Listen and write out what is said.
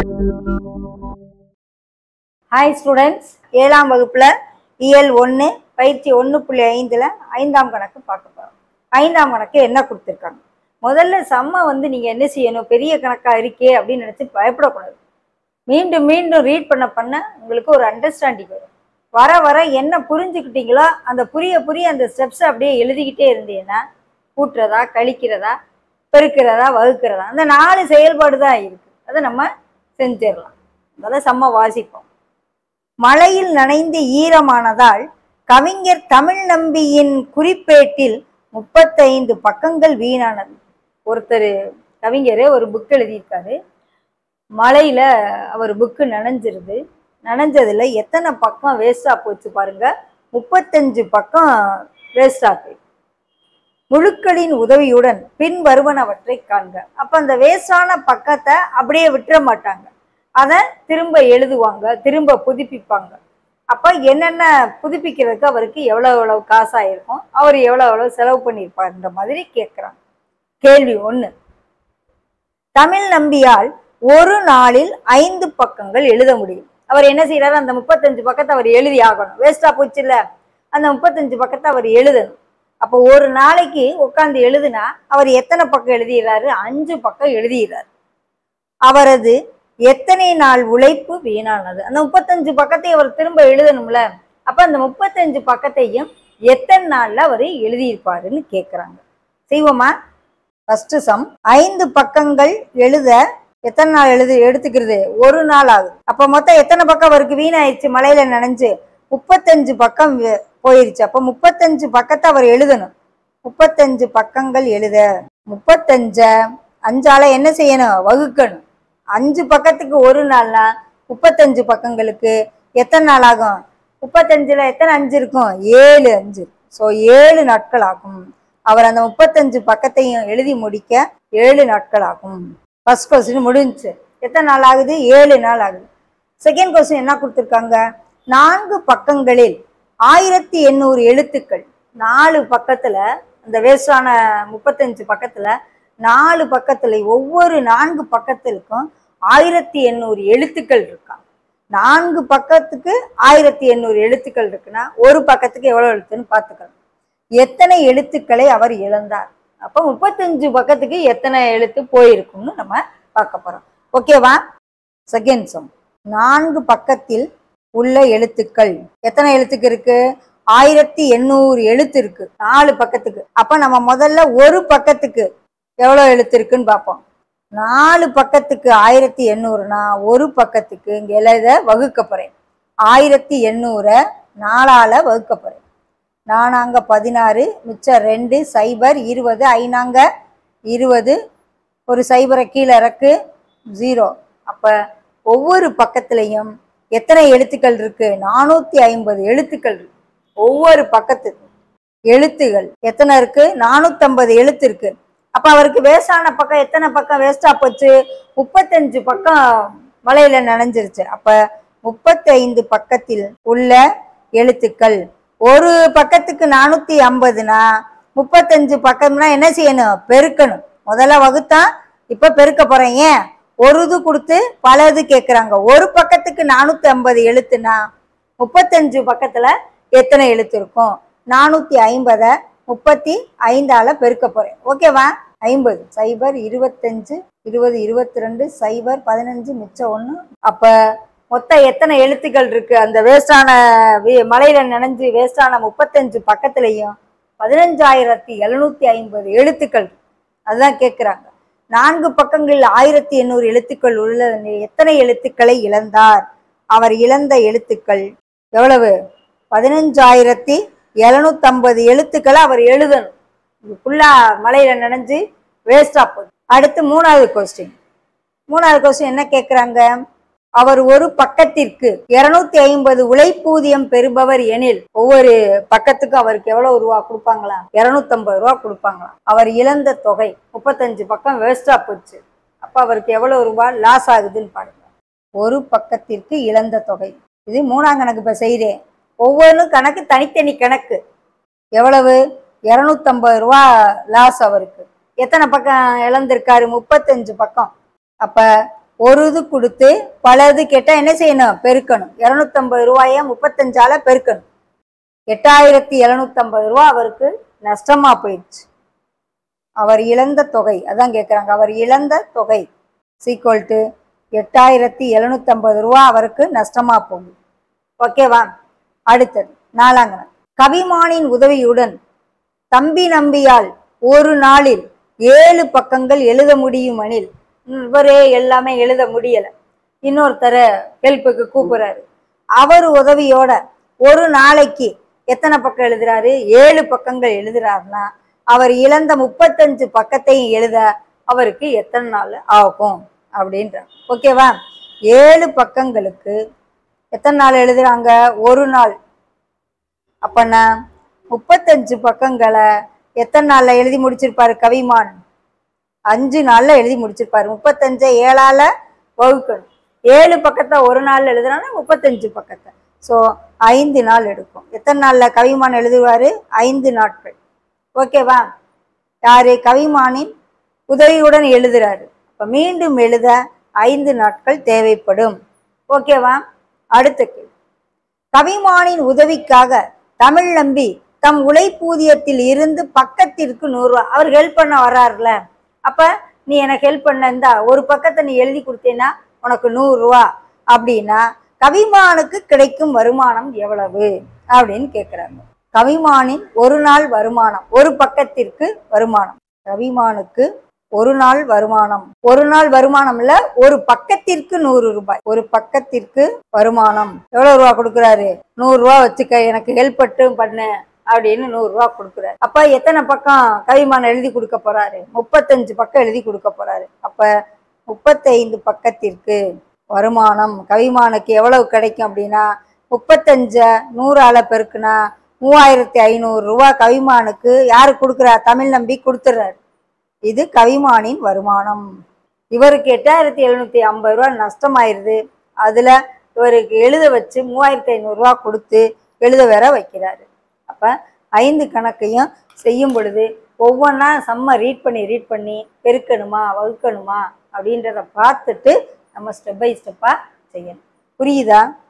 Hi students ஏழாம் வகுப்புல இயல் ஒன்று பயிற்சி ஒன்று புள்ளி ஐந்துல ஐந்தாம் கணக்கு பார்க்க போறோம் ஐந்தாம் கணக்கு என்ன கொடுத்துருக்காங்க முதல்ல செம்ம வந்து நீங்க என்ன செய்யணும் பெரிய கணக்கா இருக்கே அப்படின்னு நினைச்சு பயப்படக்கூடாது மீண்டும் மீண்டும் ரீட் பண்ண பண்ண உங்களுக்கு ஒரு அண்டர்ஸ்டாண்டிங் வரும் வர வர என்ன புரிஞ்சுக்கிட்டீங்களோ அந்த புரிய புரிய அந்த ஸ்டெப்ஸ் அப்படியே எழுதிக்கிட்டே இருந்தீங்கன்னா கூட்டுறதா கழிக்கிறதா பெருக்கிறதா வகுக்கிறதா அந்த நாலு செயல்பாடு தான் இருக்கு அதை நம்ம செஞ்சிடலாம் அதெல்லாம் செம்ம வாசிப்போம் மழையில் நனைந்து ஈரமானதால் கவிஞர் தமிழ் நம்பியின் குறிப்பேட்டில் முப்பத்தைந்து பக்கங்கள் வீணானது ஒருத்தர் கவிஞர் ஒரு புக் எழுதியிருக்காரு மழையில அவர் புக்கு நனைஞ்சிருது நனைஞ்சதுல எத்தனை பக்கம் வேஸ்டா போச்சு பாருங்க முப்பத்தஞ்சு பக்கம் வேஸ்டா போய் முழுக்களின் உதவியுடன் பின் வருவனவற்றை காண்க அப்ப அந்த வேஸ்டான பக்கத்தை அப்படியே விட்டுற மாட்டாங்க அதை திரும்ப எழுதுவாங்க திரும்ப புதுப்பிப்பாங்க அப்ப என்னென்ன புதுப்பிக்கிறதுக்கு அவருக்கு எவ்வளவு எவ்வளவு காசாயிருக்கும் அவர் எவ்வளவு எவ்வளவு செலவு பண்ணியிருப்பாருன்ற மாதிரி கேட்குறாங்க கேள்வி ஒண்ணு தமிழ் நம்பியால் ஒரு நாளில் ஐந்து பக்கங்கள் எழுத முடியும் அவர் என்ன செய்யறாரு அந்த முப்பத்தஞ்சு பக்கத்தை அவர் எழுதி ஆகணும் வேஸ்டா போச்சு இல்ல அந்த முப்பத்தஞ்சு பக்கத்தை அவர் எழுதணும் அப்போ ஒரு நாளைக்கு உட்காந்து எழுதுனா அவர் எத்தனை பக்கம் எழுதிடுறாரு அஞ்சு பக்கம் எழுதிடுறாரு அவரது எத்தனை நாள் உழைப்பு வீணானது அந்த முப்பத்தஞ்சு பக்கத்தை அவர் திரும்ப எழுதணும்ல அப்ப அந்த முப்பத்தஞ்சு பக்கத்தையும் எத்தனை நாள்ல அவர் எழுதியிருப்பாருன்னு கேக்குறாங்க செய்வோமா ஃபர்ஸ்ட் சம் ஐந்து பக்கங்கள் எழுத எத்தனை நாள் எழுது எடுத்துக்கிறது ஒரு நாள் ஆகுது அப்ப மொத்தம் எத்தனை பக்கம் அவருக்கு வீணாயிடுச்சு மழையில நனைஞ்சு முப்பத்தஞ்சு பக்கம் வே- போயிருச்சு அப்ப முப்பத்தஞ்சு பக்கத்தை அவர் எழுதணும் முப்பத்தஞ்சு பக்கங்கள் எழுத முப்பத்தஞ்ச அஞ்சால என்ன செய்யணும் வகுக்கணும் அஞ்சு பக்கத்துக்கு ஒரு நாள்னா முப்பத்தஞ்சு பக்கங்களுக்கு எத்தனை நாள் ஆகும் முப்பத்தஞ்சுல எத்தனை அஞ்சு இருக்கும் ஏழு அஞ்சு ஸோ ஏழு நாட்கள் ஆகும் அவர் அந்த முப்பத்தஞ்சு பக்கத்தையும் எழுதி முடிக்க ஏழு நாட்கள் ஆகும் ஃபர்ஸ்ட் கொஸ்டின் முடிஞ்சுச்சு எத்தனை நாள் ஆகுது ஏழு நாள் ஆகுது செகண்ட் கொஸ்டின் என்ன கொடுத்துருக்காங்க நான்கு பக்கங்களில் ஆயிரத்தி எண்ணூறு எழுத்துக்கள் நாலு பக்கத்துல அந்த வேஸ்டான முப்பத்தஞ்சு பக்கத்துல நாலு பக்கத்துல ஒவ்வொரு நான்கு பக்கத்திற்கும் ஆயிரத்தி எண்ணூறு எழுத்துக்கள் இருக்காம் நான்கு பக்கத்துக்கு ஆயிரத்தி எண்ணூறு எழுத்துக்கள் இருக்குன்னா ஒரு பக்கத்துக்கு எவ்வளவு எழுத்துன்னு பார்த்துக்கலாம் எத்தனை எழுத்துக்களை அவர் இழந்தார் அப்போ முப்பத்தஞ்சு பக்கத்துக்கு எத்தனை எழுத்து போயிருக்கும்னு நம்ம பார்க்க போறோம் ஓகேவா செகண்ட் சம் நான்கு பக்கத்தில் உள்ள எழுத்துக்கள் எத்தனை எழுத்துக்கு இருக்கு ஆயிரத்தி எண்ணூறு எழுத்து இருக்கு நாலு பக்கத்துக்கு அப்ப நம்ம முதல்ல ஒரு பக்கத்துக்கு எவ்வளவு எழுத்து இருக்குன்னு பார்ப்போம் நாலு பக்கத்துக்கு ஆயிரத்தி எண்ணூறுனா ஒரு பக்கத்துக்கு இங்க எழுத வகுக்க போறேன் ஆயிரத்தி எண்ணூறை நாலால வகுக்க போறேன் நானாங்க பதினாறு மிச்சம் ரெண்டு சைபர் இருபது ஐநாங்க இருபது ஒரு சைபரை கீழே இறக்கு ஜீரோ அப்ப ஒவ்வொரு பக்கத்துலையும் எத்தனை எழுத்துக்கள் இருக்கு நானூத்தி ஐம்பது எழுத்துக்கள் இருக்கு ஒவ்வொரு பக்கத்துக்கு எழுத்துகள் எத்தனை இருக்கு நானூத்தம்பது எழுத்து இருக்கு அப்ப அவருக்கு வேஸ்டான பக்கம் எத்தனை பக்கம் வேஸ்டா போச்சு முப்பத்தஞ்சு பக்கம் மலையில நனைஞ்சிருச்சு அப்ப முப்பத்தைந்து பக்கத்தில் உள்ள எழுத்துக்கள் ஒரு பக்கத்துக்கு நானூத்தி ஐம்பதுனா முப்பத்தஞ்சு பக்கம்னா என்ன செய்யணும் பெருக்கணும் முதல்ல வகுத்தா இப்ப பெருக்க போறேன் ஏன் ஒரு இது கொடுத்து பல இது கேக்குறாங்க ஒரு பக்கத்துக்கு நானூத்தி ஐம்பது எழுத்துனா முப்பத்தஞ்சு பக்கத்துல எத்தனை எழுத்து இருக்கும் நானூத்தி ஐம்பத முப்பத்தி ஐந்தால பெருக்க போறேன் ஓகேவா ஐம்பது சைபர் இருபத்தஞ்சு இருபது இருபத்தி ரெண்டு சைபர் பதினஞ்சு மிச்சம் ஒண்ணு அப்ப மொத்தம் எத்தனை எழுத்துக்கள் இருக்கு அந்த வேஸ்டான மலையில நனைஞ்சு வேஸ்டான முப்பத்தஞ்சு பக்கத்துலயும் பதினஞ்சாயிரத்தி எழுநூத்தி ஐம்பது எழுத்துக்கள் இருக்கு. அதுதான் கேக்குறாங்க நான்கு பக்கங்களில் ஆயிரத்தி எண்ணூறு எழுத்துக்கள் உள்ள எத்தனை எழுத்துக்களை இழந்தார் அவர் இழந்த எழுத்துக்கள் எவ்வளவு பதினஞ்சாயிரத்தி எழுநூத்தம்பது எழுத்துக்களை அவர் எழுதணும் இது ஃபுல்லா மலையில நனைஞ்சு வேஸ்டா போகுது அடுத்து மூணாவது கொஸ்டின் மூணாவது கொஸ்டின் என்ன கேக்குறாங்க அவர் ஒரு பக்கத்திற்கு இருநூத்தி ஐம்பது உழைப்பூதியம் பெறுபவர் எனில் ஒவ்வொரு பக்கத்துக்கும் அவருக்கு எவ்வளவு ரூபா கொடுப்பாங்களா இருநூத்தி ஐம்பது ரூபா கொடுப்பாங்களா அவர் இழந்த தொகை முப்பத்தஞ்சு பக்கம் வேஸ்டா போச்சு அப்ப அவருக்கு எவ்வளவு ரூபாய் லாஸ் ஆகுதுன்னு பாருங்க ஒரு பக்கத்திற்கு இழந்த தொகை இது மூணாம் கணக்கு இப்ப செய்றேன் ஒவ்வொன்றும் கணக்கு தனித்தனி கணக்கு எவ்வளவு இரநூத்தம்பது ரூபா லாஸ் அவருக்கு எத்தனை பக்கம் இழந்திருக்காரு முப்பத்தஞ்சு பக்கம் அப்ப ஒரு இது கொடுத்து பல இது கேட்டால் என்ன செய்யணும் பெருக்கணும் இரநூத்தம்பது ரூபாய முப்பத்தஞ்சால பெருக்கணும் எட்டாயிரத்தி எழுநூத்தம்பது ரூபா அவருக்கு நஷ்டமா போயிடுச்சு அவர் இழந்த தொகை அதான் கேட்குறாங்க அவர் இழந்த தொகை சீக்வல் டு எட்டாயிரத்தி எழுநூத்தம்பது ரூபா அவருக்கு நஷ்டமா போகுது ஓகேவா அடுத்தது நாலாங்கணம் கவிமானின் உதவியுடன் தம்பி நம்பியால் ஒரு நாளில் ஏழு பக்கங்கள் எழுத முடியுமெனில் ம், இவரே எல்லாமே எழுத முடியல இன்னொருத்தரை ஹெல்ப்புக்கு கூப்பிடுறாரு அவர் உதவியோட ஒரு நாளைக்கு எத்தனை பக்கம் எழுதுறாரு ஏழு பக்கங்கள் எழுதுறாருன்னா அவர் இழந்த முப்பத்தஞ்சு பக்கத்தையும் எழுத அவருக்கு எத்தனை நாள் ஆகும் அப்படின்றார் ஓகேவா ஏழு பக்கங்களுக்கு எத்தனை நாள் எழுதுறாங்க ஒரு நாள் அப்பன்னா முப்பத்தஞ்சு பக்கங்களை எத்தனை நாள்ல எழுதி முடிச்சிருப்பாரு கவிமான் அஞ்சு நாள்ல எழுதி முடிச்சிருப்பாரு முப்பத்தஞ்சை ஏழால வகுக்கணும் ஏழு பக்கத்தை ஒரு நாள்ல எழுதுனாலும் முப்பத்தஞ்சு பக்கத்தை ஸோ ஐந்து நாள் எடுக்கும் எத்தனை நாள்ல கவிமான் எழுதுவாரு ஐந்து நாட்கள் ஓகேவா யாரு கவிமானின் உதவியுடன் எழுதுறாரு அப்ப மீண்டும் எழுத ஐந்து நாட்கள் தேவைப்படும் ஓகேவா அடுத்த கேள்வி கவிமானின் உதவிக்காக தமிழ் நம்பி தம் உழைப்பூதியத்தில் இருந்து பக்கத்திற்கு நூறு ரூபா அவர் ஹெல்ப் பண்ண வர்றாருல அப்ப நீ எனக்கு ஹெல்ப் பண்ண இந்தா ஒரு பக்கத்தை நீ எழுதி கொடுத்தேன்னா உனக்கு நூறு ரூபா அப்படின்னா கவிமானுக்கு கிடைக்கும் வருமானம் எவ்வளவு அப்படின்னு கேட்குறாங்க கவிமானின் ஒரு நாள் வருமானம் ஒரு பக்கத்திற்கு வருமானம் கவிமானுக்கு ஒரு நாள் வருமானம் ஒரு நாள் வருமானம் இல்ல ஒரு பக்கத்திற்கு நூறு ரூபாய் ஒரு பக்கத்திற்கு வருமானம் எவ்வளவு ரூபா கொடுக்குறாரு நூறு ரூபா வச்சுக்க எனக்கு ஹெல்ப் மட்டும் பண்ணு அப்படின்னு நூறு ரூபா கொடுக்குறாரு அப்ப எத்தனை பக்கம் கவிமான் எழுதி கொடுக்க போறாரு முப்பத்தஞ்சு பக்கம் எழுதி கொடுக்க போறாரு அப்ப முப்பத்தைந்து பக்கத்திற்கு வருமானம் கவிமானுக்கு எவ்வளவு கிடைக்கும் அப்படின்னா முப்பத்தஞ்ச நூறால பெருக்குனா மூவாயிரத்தி ஐநூறு ரூபா கவிமானுக்கு யாரு கொடுக்குறா தமிழ் நம்பி கொடுத்துட்றாரு இது கவிமானின் வருமானம் இவருக்கு எட்டாயிரத்தி எழுநூத்தி ஐம்பது ரூபா நஷ்டமாயிருது அதுல இவருக்கு எழுத வச்சு மூவாயிரத்தி ஐநூறுரூவா கொடுத்து எழுத வேற வைக்கிறாரு அப்ப ஐந்து கணக்கையும் செய்யும் பொழுது ஒவ்வொன்றா செம்ம ரீட் பண்ணி ரீட் பண்ணி பெருக்கணுமா வகுக்கணுமா அப்படின்றத பார்த்துட்டு நம்ம ஸ்டெப் பை ஸ்டெப்பாக செய்யணும் புரியுதா